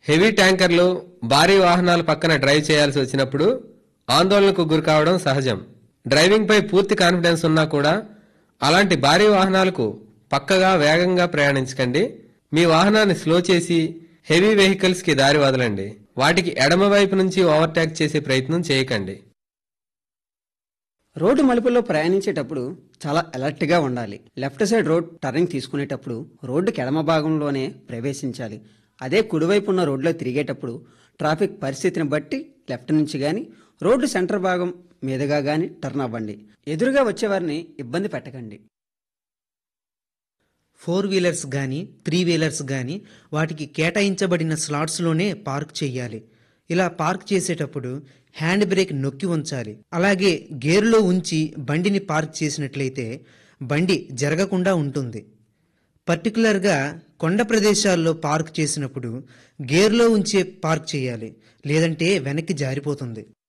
heavy ట్యాంకర్లు భారీ వాహనాల పక్కన డ్రైవ్ చేయాల్సి వచ్చినప్పుడు ఆందోళనకు గురి కావడం సహజం డ్రైవింగ్ పై పూర్తి కాన్ఫిడెన్స్ ఉన్నా కూడా అలాంటి భారీ వాహనాలకు పక్కగా వేగంగా ప్రయాణించకండి మీ వాహనాన్ని స్లో చేసి హెవీ వెహికల్స్ కి దారి వదలండి వాటికి ఎడమ వైపు నుంచి ఓవర్టేక్ చేసే ప్రయత్నం చేయకండి రోడ్డు మలుపుల్లో ప్రయాణించేటప్పుడు చాలా అలర్ట్గా ఉండాలి లెఫ్ట్ సైడ్ రోడ్ టర్నింగ్ తీసుకునేటప్పుడు రోడ్డుకి ఎడమ భాగంలోనే ప్రవేశించాలి అదే కుడివైపు ఉన్న రోడ్లో తిరిగేటప్పుడు ట్రాఫిక్ పరిస్థితిని బట్టి లెఫ్ట్ నుంచి కానీ రోడ్డు సెంటర్ భాగం మీదుగా కానీ టర్న్ అవ్వండి ఎదురుగా వచ్చేవారిని ఇబ్బంది పెట్టకండి ఫోర్ వీలర్స్ కానీ త్రీ వీలర్స్ కానీ వాటికి కేటాయించబడిన స్లాట్స్లోనే పార్క్ చేయాలి ఇలా పార్క్ చేసేటప్పుడు హ్యాండ్ బ్రేక్ నొక్కి ఉంచాలి అలాగే గేర్లో ఉంచి బండిని పార్క్ చేసినట్లయితే బండి జరగకుండా ఉంటుంది పర్టికులర్గా కొండ ప్రదేశాల్లో పార్క్ చేసినప్పుడు గేర్లో ఉంచే పార్క్ చేయాలి లేదంటే వెనక్కి జారిపోతుంది